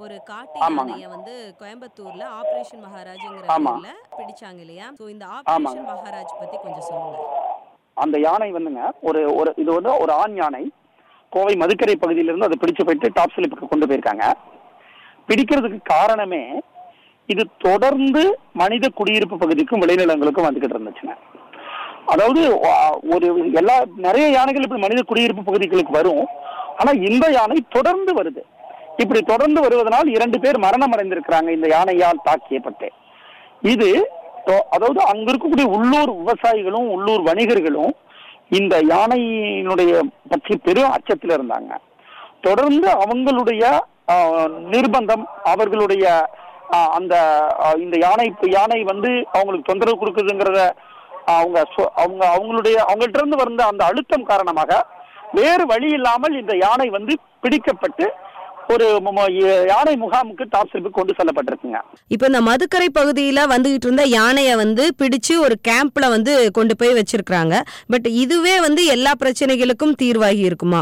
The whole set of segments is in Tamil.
ஒரு காட்டு ஆமாங்க. யானைய வந்து கோயம்புத்தூர்ல ஆபரேஷன் மகாராஜ்ங்கிற ஆமா. பேர்ல பிடிச்சாங்க இல்லையா சோ இந்த ஆபரேஷன் மகாராஜ் பத்தி கொஞ்சம் சொல்லுங்க அந்த யானை வந்துங்க ஒரு ஒரு இது வந்து ஒரு ஆண் யானை கோவை மதுக்கரை பகுதியிலிருந்து அதை பிடிச்சு போயிட்டு டாப் ஸ்லிப்புக்கு கொண்டு போயிருக்காங்க பிடிக்கிறதுக்கு காரணமே இது தொடர்ந்து மனித குடியிருப்பு பகுதிக்கும் விளைநிலங்களுக்கும் வந்துகிட்டு இருந்துச்சுங்க அதாவது ஆ, ஒரு எல்லா நிறைய யானைகள் இப்படி மனித குடியிருப்பு பகுதிகளுக்கு வரும் ஆனா இந்த யானை தொடர்ந்து வருது இப்படி தொடர்ந்து வருவதனால் இரண்டு பேர் மரணம் அடைந்திருக்கிறாங்க இந்த யானையால் தாக்கியப்பட்டு இது தொ- அதாவது அங்க இருக்கக்கூடிய உள்ளூர் விவசாயிகளும் உள்ளூர் வணிகர்களும் இந்த யானையினுடைய பற்றி பெரும் அச்சத்தில் இருந்தாங்க தொடர்ந்து அவங்களுடைய ஆ, நிர்பந்தம் அவர்களுடைய ஆ, அந்த ஆ, இந்த யானை யானை வந்து அவங்களுக்கு தொந்தரவு கொடுக்குதுங்கிறத அவங்க சொ- அவங்க அவங்களுடைய அவங்கள்ட்ட இருந்து வந்த அந்த அழுத்தம் காரணமாக வேறு வழி இல்லாமல் இந்த யானை வந்து பிடிக்கப்பட்டு ஒரு ம- ம- யானை முகாமுக்கு டாப் ஸ்லிப்புக்கு கொண்டு செல்லப்பட்டிருக்குங்க இப்போ இந்த மதுக்கரை பகுதியில வந்துகிட்டு இருந்த யானைய வந்து பிடிச்சு ஒரு கேம்ப்ல வந்து கொண்டு போய் வச்சிருக்காங்க பட் இதுவே வந்து எல்லா பிரச்சனைகளுக்கும் தீர்வாகி இருக்குமா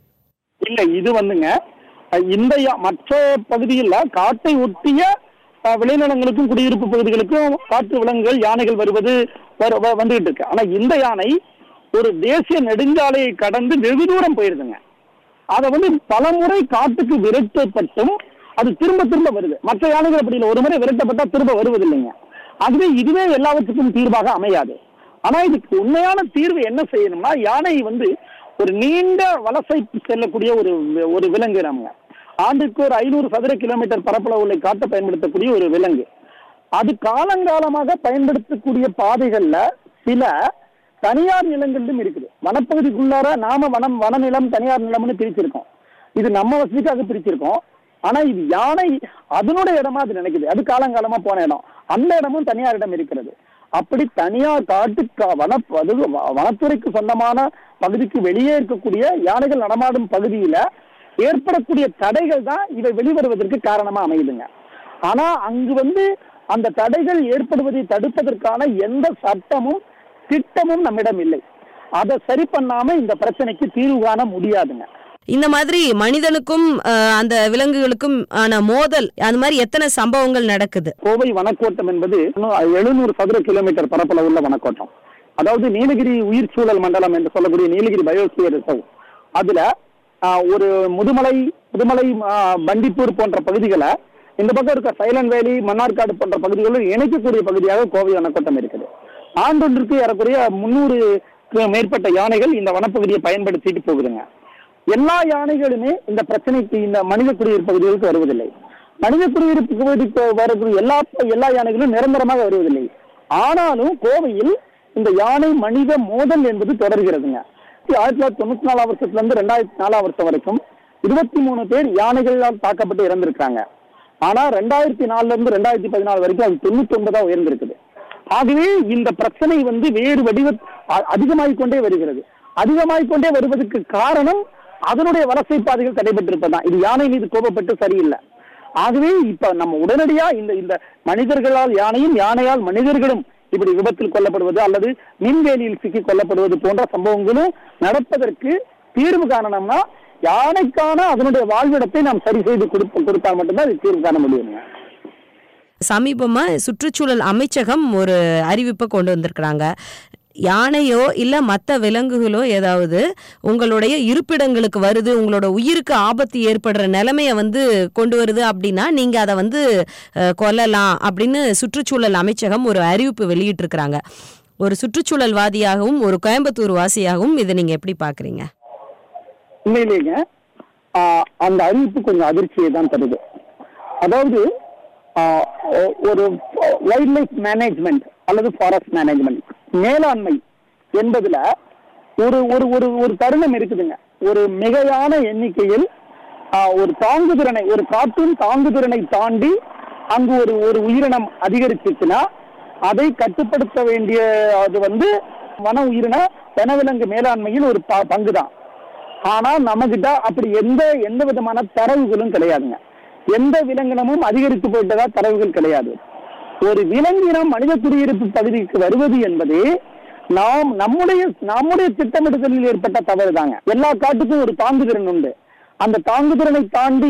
இல்ல இது வந்துங்க அஹ் இந்த யா- மற்ற பகுதியில் காட்டை ஒட்டிய அஹ், விளைநிலங்களுக்கும் குடியிருப்பு பகுதிகளுக்கும் காட்டு விலங்குகள் யானைகள் வருவது வரு- வ- வந்துகிட்டு இருக்கு ஆனா இந்த யானை ஒரு தேசிய நெடுஞ்சாலையை கடந்து வெகு தூரம் போயிருதுங்க அதை வந்து பலமுறை காட்டுக்கு விரட்டப்பட்டும் அது திரும்ப திரும்ப வருது மற்ற யானைகள் அப்படி இல்லை ஒரு முறை விரட்டப்பட்டா திரும்ப வருவதில்லைங்க அதுவே இதுவே எல்லாவற்றுக்கும் தீர்வாக அமையாது ஆனா இதுக்கு உண்மையான தீர்வு என்ன செய்யணும்னா யானை வந்து ஒரு நீண்ட வலசை செல்லக்கூடிய ஒரு வி- ஒரு விலங்கு நம்ம ஆண்டுக்கு ஒரு ஐநூறு சதுர கிலோமீட்டர் பரப்பளவுள்ள காட்டை பயன்படுத்தக்கூடிய ஒரு விலங்கு அது காலங்காலமாக பயன்படுத்தக்கூடிய பாதைகள்ல சில தனியார் நிலங்களிலும் இருக்குது வனப்பகுதிக்குள்ளார நாம வனம் வனநிலம் தனியார் நிலம்னு பிரிச்சிருக்கோம் இது நம்ம வசதிக்காக பிரிச்சிருக்கோம் ஆனா இது யானை அதனுடைய இடமா அது நினைக்குது அது காலங்காலமா போன இடம் அந்த இடமும் தனியார் இடம் இருக்கிறது அப்படி தனியார் காட்டு கா- வன அது வ- வனத்துறைக்கு சொந்தமான பகுதிக்கு வெளியே இருக்கக்கூடிய யானைகள் நடமாடும் பகுதியில ஏற்படக்கூடிய தடைகள் தான் இவை வெளிவருவதற்கு காரணமா அமையுதுங்க ஆனா அங்கு வந்து அந்த தடைகள் ஏற்படுவதை தடுப்பதற்கான எந்த சட்டமும் திட்டமும் நம்மிடம் இல்லை அதை சரி பண்ணாம இந்த பிரச்சனைக்கு தீர்வு காண முடியாதுங்க இந்த மாதிரி மனிதனுக்கும் அஹ், அந்த விலங்குகளுக்கும் ஆன மோதல் அந்த மாதிரி எத்தனை சம்பவங்கள் நடக்குது கோவை வனக்கோட்டம் என்பது எழுநூறு சதுர கிலோமீட்டர் பரப்பளவு உள்ள வனக்கோட்டம் அதாவது நீலகிரி உயிர் சூழல் மண்டலம் என்று சொல்லக்கூடிய நீலகிரி பயோஸ்பியர் ரிசர்வ் அதுல ஆஹ், ஒரு முதுமலை முதுமலை ஆஹ், பண்டிப்பூர் போன்ற பகுதிகளை இந்த பக்கம் இருக்க சைலண்ட் வேலி மன்னார்காடு போன்ற பகுதிகளும் இணைக்கக்கூடிய பகுதியாக கோவை வனக்கோட்டம் இருக்குது ஆண்டொன்றுக்கு ஏறக்குறைய முன்னூறு மேற்பட்ட யானைகள் இந்த வனப்பகுதியை பயன்படுத்திட்டு போகுதுங்க எல்லா யானைகளுமே இந்த பிரச்சனைக்கு இந்த மனித குடியிருப்பு பகுதிகளுக்கு வருவதில்லை மனித குடியிருப்பு பகுதிக்கு வரக்கூடிய எல்லா எல்லா யானைகளும் நிரந்தரமாக வருவதில்லை ஆனாலும் கோவையில் இந்த யானை மனித மோதல் என்பது தொடர்கிறதுங்க ஆயிரத்தி தொள்ளாயிரத்தி தொண்ணூத்தி நாலாம் வருஷத்துல இருந்து ரெண்டாயிரத்தி நாலாம் வருஷம் வரைக்கும் இருபத்தி மூணு பேர் யானைகளால் தாக்கப்பட்டு இறந்திருக்காங்க ஆனா ரெண்டாயிரத்தி நாலுல இருந்து ரெண்டாயிரத்தி பதினாலு வரைக்கும் அது தொண்ணூத்தி ஒன்பதா உயர்ந்திருக்குது ஆகவே இந்த பிரச்சனை வந்து வேறு வடிவ அ- அதிகமாகிக் கொண்டே வருகிறது அதிகமாகிக் கொண்டே வருவதற்கு காரணம் அதனுடைய வலசை பாதைகள் தடைபட்டிருப்பதுதான் இது யானை மீது கோபப்பட்டு சரியில்லை ஆகவே இப்ப நம்ம உடனடியா இந்த இந்த மனிதர்களால் யானையும் யானையால் மனிதர்களும் இப்படி விபத்தில் கொல்லப்படுவது அல்லது மின்வேலியில் சிக்கி கொல்லப்படுவது போன்ற சம்பவங்களும் நடப்பதற்கு தீர்வு காணணும்னா யானைக்கான அதனுடைய வாழ்விடத்தை நாம் சரி செய்து கொடுப்ப கொடுத்தால் மட்டும்தான் இது தீர்வு காண முடியுங்க சமீபமா சுற்றுச்சூழல் அமைச்சகம் ஒரு அறிவிப்பை கொண்டு வந்திருக்கிறாங்க யானையோ இல்ல மற்ற விலங்குகளோ ஏதாவது உங்களுடைய இருப்பிடங்களுக்கு வருது உங்களோட உயிருக்கு ஆபத்து ஏற்படுற நிலைமைய வந்து கொண்டு வருது அப்படின்னா நீங்க அதை வந்து அஹ், கொல்லலாம் அப்படின்னு சுற்றுச்சூழல் அமைச்சகம் ஒரு அறிவிப்பு வெளியிட்டிருக்கிறாங்க ஒரு சுற்றுச்சூழல்வாதியாகவும் ஒரு கோயம்புத்தூர் வாசியாகவும் இதை நீங்க எப்படி பாக்குறீங்க உண்மையிலேங்க ஆஹ், அந்த அறிவிப்பு கொஞ்சம் அதிர்ச்சியை தான் தருது அதாவது ஆஹ், ஒ- ஒரு வைல்ட் லைஃப் மேனேஜ்மெண்ட் அல்லது ஃபாரஸ்ட் மேனேஜ்மெண்ட் மேலாண்மை என்பதுல ஒரு ஒரு ஒரு ஒரு தருணம் இருக்குதுங்க ஒரு மிகையான எண்ணிக்கையில் ஆஹ், ஒரு தாங்குதிறனை ஒரு காட்டின் தாங்குதிறனை தாண்டி அங்கு ஒரு ஒரு உயிரினம் அதிகரிச்சிச்சுன்னா அதை கட்டுப்படுத்த வேண்டிய அது வந்து வன உயிரின வனவிலங்கு மேலாண்மையில் ஒரு ப- பங்குதான் ஆனா நம்மகிட்ட அப்படி எந்த எந்த விதமான தரவுகளும் கிடையாதுங்க எந்த விலங்கினமும் அதிகரித்து போயிட்டதா தரவுகள் கிடையாது ஒரு விலங்கினம் மனித குடியிருப்பு பகுதிக்கு வருவது என்பது நாம் நம்முடைய நம்முடைய திட்டமிடுதலில் ஏற்பட்ட தவறு தாங்க எல்லா காட்டுக்கும் ஒரு தாங்குதிறன் உண்டு அந்த தாங்குதிறனை தாண்டி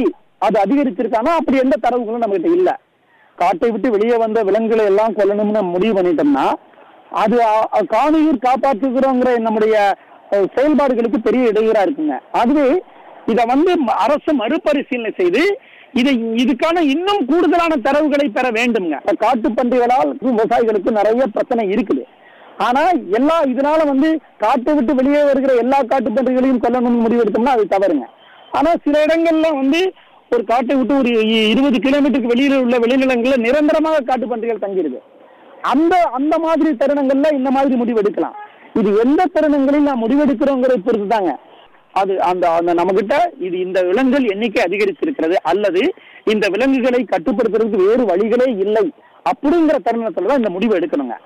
அது அதிகரிச்சிருக்கானா அப்படி எந்த தரவுகளும் நம்மகிட்ட இல்ல காட்டை விட்டு வெளியே வந்த விலங்குகளை எல்லாம் கொல்லணும்னு முடிவு பண்ணிட்டோம்னா அது அ- அ- காணியூர் காப்பாற்றுகிறோங்கிற நம்முடைய அஹ், செயல்பாடுகளுக்கு பெரிய இடையூறா இருக்குங்க அதுவே இத வந்து ம- அரசு மறுபரிசீலனை செய்து இதை இதுக்கான இன்னும் கூடுதலான தரவுகளை பெற வேண்டுங்க இப்ப காட்டு பன்றிகளால் விவசாயிகளுக்கு நிறைய பிரச்சனை இருக்குது ஆனா எல்லா இதனால வந்து காட்டை விட்டு வெளியே வருகிற எல்லா காட்டு பன்றிகளையும் கொல்லணும்னு முடிவு எடுத்தோம்னா அது தவறுங்க ஆனா சில இடங்கள்ல வந்து ஒரு காட்டை விட்டு ஒரு இ- இருபது கிலோமீட்டருக்கு வெளியில உள்ள வெளிநிலங்கள்ல நிரந்தரமாக காட்டு பன்றிகள் தங்கிடுது அந்த அந்த மாதிரி தருணங்கள்ல இந்த மாதிரி முடிவு எடுக்கலாம் இது எந்த தருணங்களில் நான் முடிவெடுக்கிறோங்கிறத பொறுத்து தாங்க அது அந்த அந்த நம்மகிட்ட இது இந்த விலங்குகள் எண்ணிக்கை அதிகரிச்சிருக்கிறது அல்லது இந்த விலங்குகளை கட்டுப்படுத்துறதுக்கு வேறு வழிகளே இல்லை அப்படிங்கிற தருணத்துல தான் இந்த முடிவு எடுக்கணுங்க